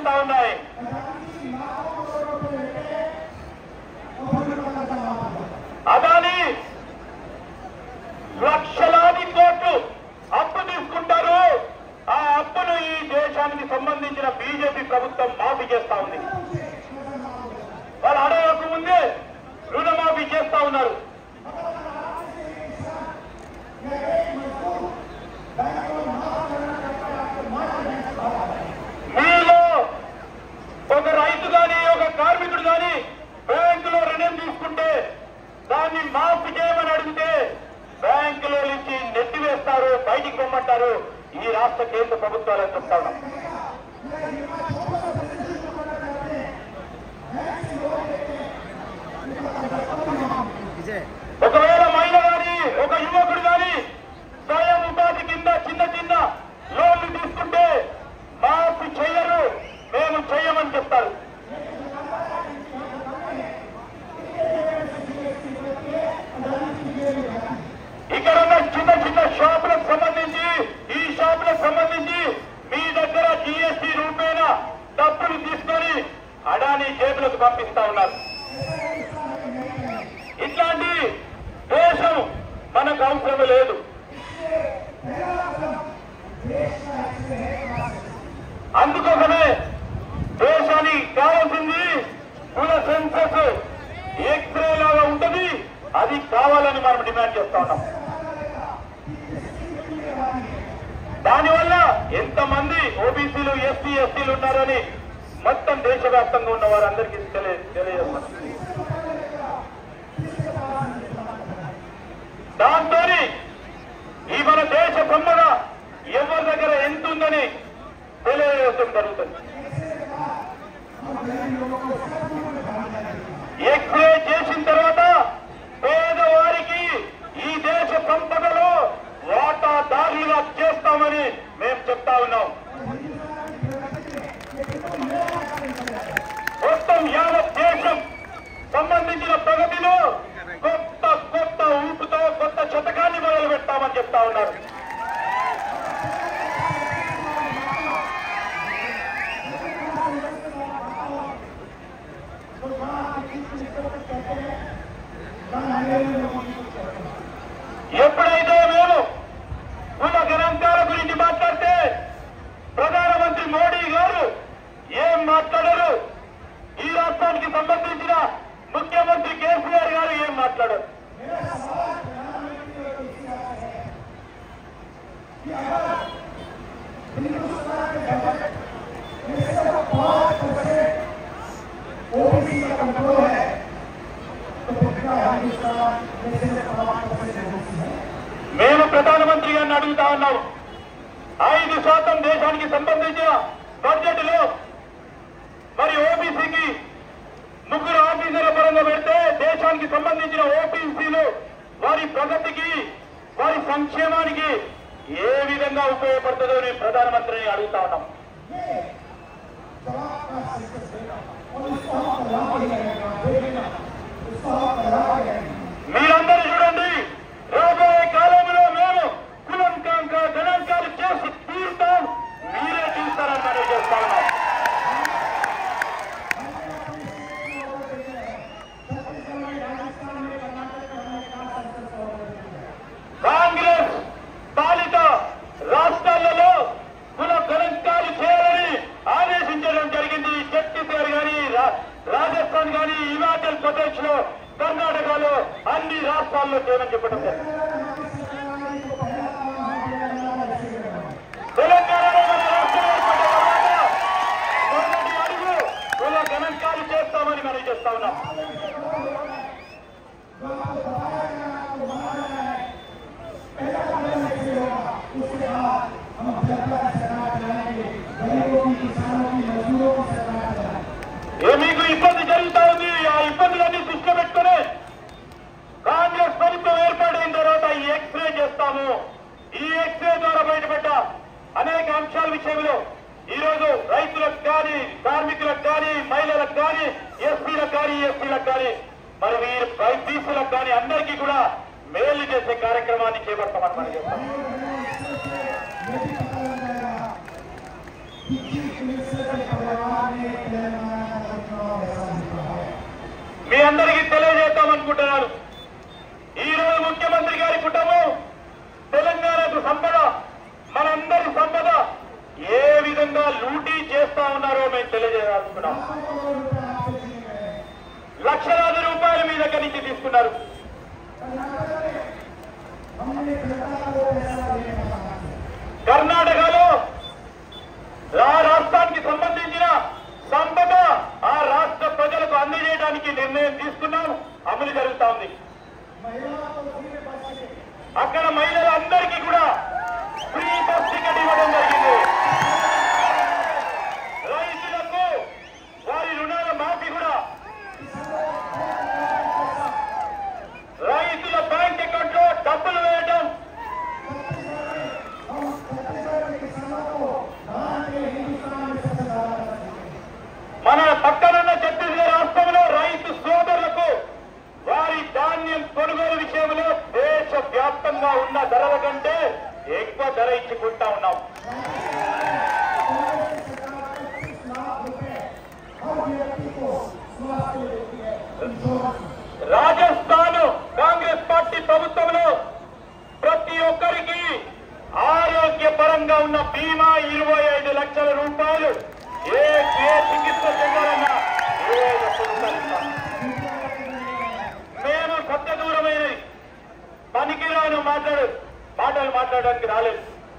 కనిపిస్తా ఉన్నాయి అదాని లక్షలాది కోట్లు అప్పు తీసుకుంటారు ఆ అప్పును ఈ దేశానికి సంబంధించిన బీజేపీ ప్రభుత్వం మాఫీ చేస్తా ఉంది వాళ్ళు అడగక ముందే రుణమాఫీ చేస్తా ఉన్నారు మీలో ఒక రైతు గాని ఒక కార్మికుడు గాని బ్యాంకులో రుణం తీసుకుంటే దాన్ని మాఫీ చేయమని అడిగితే బ్యాంకులో నుంచి నెట్టివేస్తారు బయటికి పొమ్మంటారు ఈ రాష్ట్ర కేంద్ర ప్రభుత్వాలని చెప్తా ఉన్నాం ఒకవేళ మహిళ గాని ఒక యువకుడు గాని స్వయం ఉపాధి కింద చిన్న చిన్న లోన్లు తీసుకుంటే మాఫీ చెయ్యరు మేము చెయ్యమని చెప్తారు ఇక్కడ ఉన్న చిన్న చిన్న షాపులకు సంబంధించి ఈ షాపులకు సంబంధించి మీ దగ్గర జిఎస్టీ రూపేణ డబ్బులు తీసుకొని అడానీ జేబులకు పంపిస్తా ఉన్నారు ఇట్లాంటి దేశం మనకు అవసరం లేదు అందుకోసమే దేశానికి కావాల్సింది కుల సెన్సస్ ఎక్స్రే లాగా ఉంటది అది కావాలని మనం డిమాండ్ చేస్తా ఉన్నాం దానివల్ల ఎంతమంది ఓబీసీలు ఎస్సీ ఎస్టీలు ఉన్నారని మొత్తం దేశవ్యాప్తంగా ఉన్న వారందరికీ తెలియ తెలియజేస్తాం దాంతో ఈ మన దేశ సంపద ఎవరి దగ్గర ఎంత ఉందని తెలియజేయడం జరుగుతుంది ఎక్స్రే చేసిన తర్వాత పేదవారికి ఈ దేశ సంపదలో వాటాదారులుగా చేస్తామని మేము చెప్తా ఉన్నాం మొత్తం యావత్ దేశం సంబంధించిన ప్రగతిలో కొత్త కొత్త ఊపుతో కొత్త శతకాన్ని మొదలు పెడతామని చెప్తా ఉన్నారు ఎప్పుడైతే మేము కుల గణాంకాల గురించి మాట్లాడితే ప్రధానమంత్రి మోడీ గారు ఏం మాట్లాడరు ఈ రాష్ట్రానికి సంబంధించిన ముఖ్యమంత్రి కేసీఆర్ గారు ఏం మాట్లాడరు మేము ప్రధానమంత్రి గారిని అడుగుతా ఉన్నాము ఐదు శాతం దేశానికి సంబంధించిన బడ్జెట్ లో మరి ఓబీసీకి ముగ్గురు ఆఫీసర్ల పరంగా పెడితే దేశానికి సంబంధించిన ఓబీసీలు వారి ప్రగతికి వారి సంక్షేమానికి ఏ విధంగా ఉపయోగపడుతుందో నేను ప్రధానమంత్రిని అడుగుతా ఉన్నాం మీరందరూ చూడండి రాబోయే కాలంలో మేము కులంకాంక గణాంకాలు చేసి తీరుతాం మీరే చూస్తారని మనం చేస్తా ఉన్నాం కాంగ్రెస్ పాలిత రాష్ట్రాలలో కుల గణాంకాలు చేయాలని ఆదేశించడం జరిగింది ఛత్తీస్గఢ్ కానీ రాజస్థాన్ కానీ హిమాచల్ ప్రదేశ్ లో కర్ణాటకలో అన్ని రాష్ట్రాల్లో చేయమని చెప్పడం జరిగింది తెలంగాణలో మన రాష్ట్రం ఏర్పడిన తర్వాత మొదటి అడుగు కుల గణాంకాలు చేస్తామని మనం చేస్తా ఉన్నాం ఏ మీకు ఇబ్బంది జరుగుతా ఉంది ఆ ఇబ్బందులన్నీ దృష్టిలో పెట్టుకుని కాంగ్రెస్ ప్రభుత్వం ఏర్పాటైన తర్వాత ఈ ఎక్స్రే చేస్తాము ఈ ఎక్స్రే ద్వారా బయటపడ్డ అనేక అంశాల విషయంలో ఈ రోజు రైతులకు కానీ కార్మికులకు కానీ మహిళలకు కానీ ఎస్పీలకు కానీ ఎస్సీలకు కానీ మరి వీరు బీసీలకు కానీ అందరికీ కూడా మేలు చేసే కార్యక్రమాన్ని చేపడతామని మనం చెప్తాం Thank you. తీసుకున్నాం లక్షలాది రూపాయలు మీ దగ్గర నుంచి తీసుకున్నారు కర్ణాటకలో ఆ రాష్ట్రానికి సంబంధించిన సంపద ఆ రాష్ట్ర ప్రజలకు అందజేయడానికి నిర్ణయం తీసుకున్నాం అమలు జరుగుతా ఉంది అక్కడ మహిళలందరికీ కూడా ఫ్రీ బస్ టికెట్ ఇవ్వడం జరిగింది రైతులకు వారి రుణాల మాఫీ కూడా రైతుల బ్యాంక్ అకౌంట్ లో డబ్బులు వేయడం మన పక్కనున్న ఛత్తీస్గఢ్ రాష్ట్రంలో రైతు సోదరులకు వారి ధాన్యం కొనుగోలు విషయంలో దేశ వ్యాప్తంగా ఉన్న ధరల కంటే ఎక్కువ ధర ఇచ్చుకుంటా ఉన్నాం రాజస్థాన్ కాంగ్రెస్ పార్టీ ప్రభుత్వంలో ప్రతి ఒక్కరికి ఆరోగ్యపరంగా ఉన్న బీమా ఇరవై ఐదు లక్షల రూపాయలు ఏ ఏ చికిత్స చేయాలన్నా ఇరవై ఐదు లక్షల రూపాయలు ఇస్తాం. మేము సత్య దూరమైన పనికిరాను మాట్లాడు మాటలు మాట్లాడడానికి రాలేదు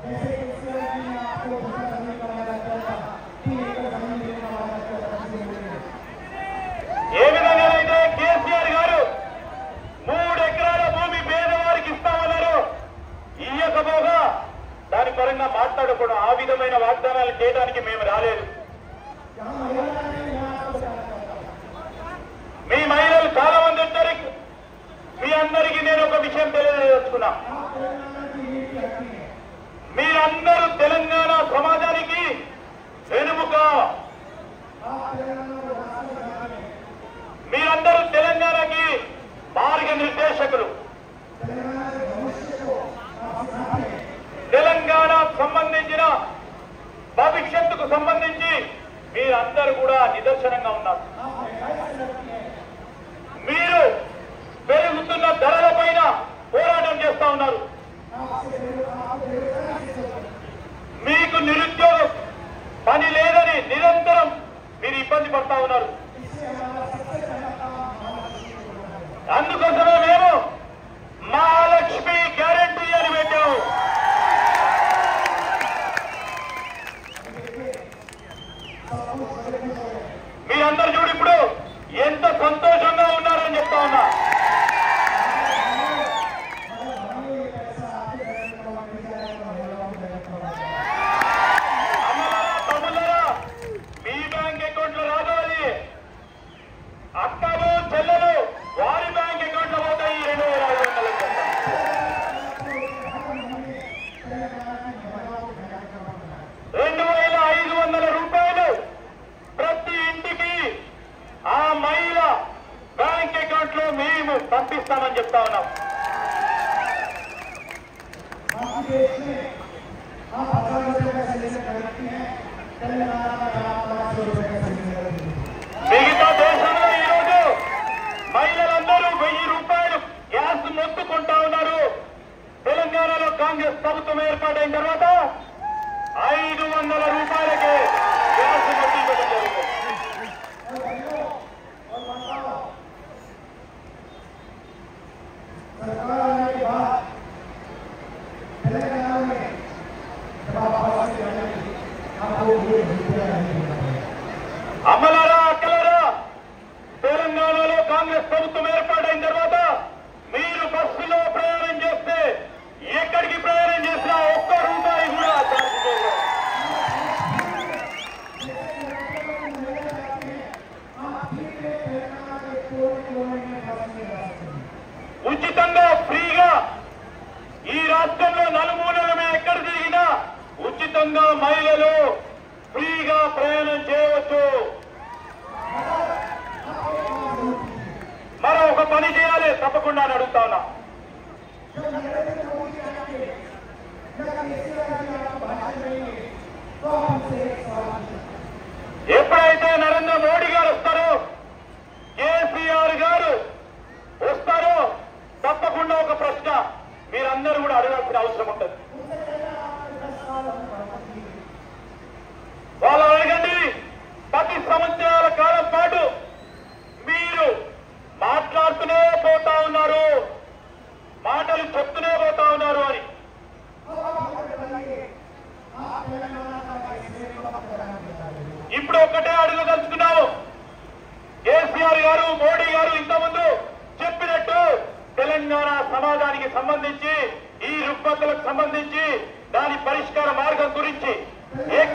ఏ విధంగానైతే కేసీఆర్ గారు మూడు ఎకరాల భూమి పేదవారికి ఇస్తామన్నారు ఇయ్యకపోగా దాని పరంగా మాట్లాడకూడదు ఆ విధమైన వాగ్దానాలు చేయడానికి మేము రాలేదు మీ మహిళలు చాలా మంది వచ్చారు మీ అందరికీ నేను ఒక విషయం తెలియజేస్తున్నా మీరందరూ తెలంగాణ సమాజానికి వెనుముక మీరందరూ తెలంగాణకి మార్గ నిర్దేశకులు తెలంగాణ సంబంధించిన భవిష్యత్తుకు సంబంధించి మీరందరూ కూడా నిదర్శనంగా ఉన్నారు మీరు పెరుగుతున్న ధరల పైన పోరాటం చేస్తా ఉన్నారు మీకు నిరుద్యోగం పని లేదని నిరంతరం మీరు ఇబ్బంది పడతా ఉన్నారు అందుకోసమే మేము మహాలక్ష్మి గ్యారంటీ అని పెట్టాము మీరందరూ చూడు ఇప్పుడు ఎంత సంతోషంగా ఉన్నారని చెప్తా ఉన్నా అమ్మలారా తమ్ముళ్ళారా మీ బ్యాంక్ అకౌంట్ లో రాదు అది అక్కలు చెల్లెలు వారి బ్యాంక్ అకౌంట్ లో పోతాయి ఈ రెండు వేల ఐదు వందల చొప్పున. రెండు వేల ఐదు వందల రూపాయలు ప్రతి ఇంటికి ఆ మహిళ బ్యాంక్ అకౌంట్ లో మేము పంపిస్తామని చెప్తా ఉన్నాం మిగతా దేశంలో ఈరోజు మహిళలందరూ వెయ్యి రూపాయలు గ్యాస్ మొత్తుకుంటా ఉన్నారు తెలంగాణలో కాంగ్రెస్ ప్రభుత్వం ఏర్పాటైన తర్వాత ఐదు వందల రూపాయలకే గ్యాస్ మొత్తం ఇవ్వడం జరుగుతుంది అమ్మలారా అక్కలారా తెలంగాణలో కాంగ్రెస్ ప్రభుత్వం ఏర్పాటైన తర్వాత మీరు బస్సులో ప్రయాణం చేస్తే ఎక్కడికి ప్రయాణం చేసినా ఒక్క రూపాయి కూడా ఛార్జ్ చేయరు. ఉచితంగా ఫ్రీగా ఈ రాష్ట్రంలో నలుమూలల మేము ఎక్కడ తిరిగినా ఉచితంగా మహిళలు ఫ్రీగా ప్రయాణం చేయవచ్చు మరో ఒక పని చేయాలి తప్పకుండా అని అడుగుతా ఉన్నా ఎప్పుడైతే నరేంద్ర మోడీ గారు వస్తారో కేసీఆర్ గారు వస్తారో తప్పకుండా ఒక ప్రశ్న మీరందరూ కూడా అడగాల్సిన అవసరం ఉంటుంది వాళ్ళు అడగండి పది సంవత్సరాల కాలం పాటు